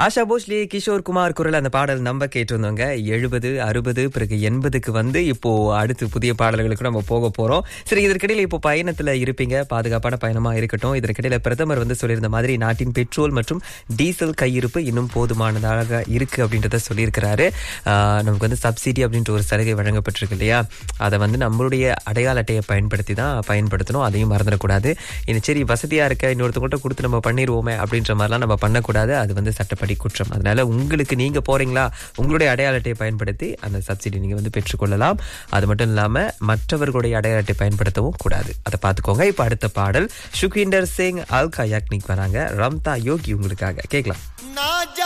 ஆஷா போஸ்லி கிஷோர் குமார் குரல் அந்த பாடல் நம்ம கேட்டிருந்தோங்க எழுபது அறுபது பிறகு எண்பதுக்கு வந்து இப்போ அடுத்து புதிய பாடல்களுக்கு நம்ம போக போறோம் சரி இதற்கிடையில இப்போ பயணத்துல இருப்பீங்க பாதுகாப்பான பயணமா இருக்கட்டும் இதற்கிடையில பிரதமர் வந்து சொல்லியிருந்த மாதிரி நாட்டின் பெட்ரோல் மற்றும் டீசல் கையிருப்பு இன்னும் போதுமானதாக இருக்கு அப்படின்றத சொல்லியிருக்கிறாரு ஆஹ் நமக்கு வந்து சப்சிடி அப்படின்ற ஒரு சலுகை வழங்கப்பட்டிருக்கு இல்லையா அதை வந்து நம்மளுடைய அடையாள அட்டையை பயன்படுத்தி தான் பயன்படுத்தணும் அதையும் மறந்துடக்கூடாது இது சரி வசதியா இருக்க இன்னொருத்தவங்கள்ட்ட கொடுத்து நம்ம பண்ணிடுவோமே அப்படின்ற மாதிரிலாம் நம்ம பண்ணக்கூடாது அது வந்து சட்டப்படி குற்றம் அதனால உங்களுக்கு நீங்க போறீங்களா உங்களுடைய அடையாள அட்டையை பயன்படுத்தி அந்த சப்சிடி நீங்க வந்து பெற்றுக்கொள்ளலாம் அது மட்டும் இல்லாம மற்றவர்களுடைய அடையாள அட்டை பயன்படுத்தவும் கூடாது அதை பார்த்துக்கோங்க இப்ப அடுத்த பாடல் சுக்விண்டர் சிங் அல்கா யாக்னிக் வராங்க ரம்தா யோகி உங்களுக்காக கேட்கலாம்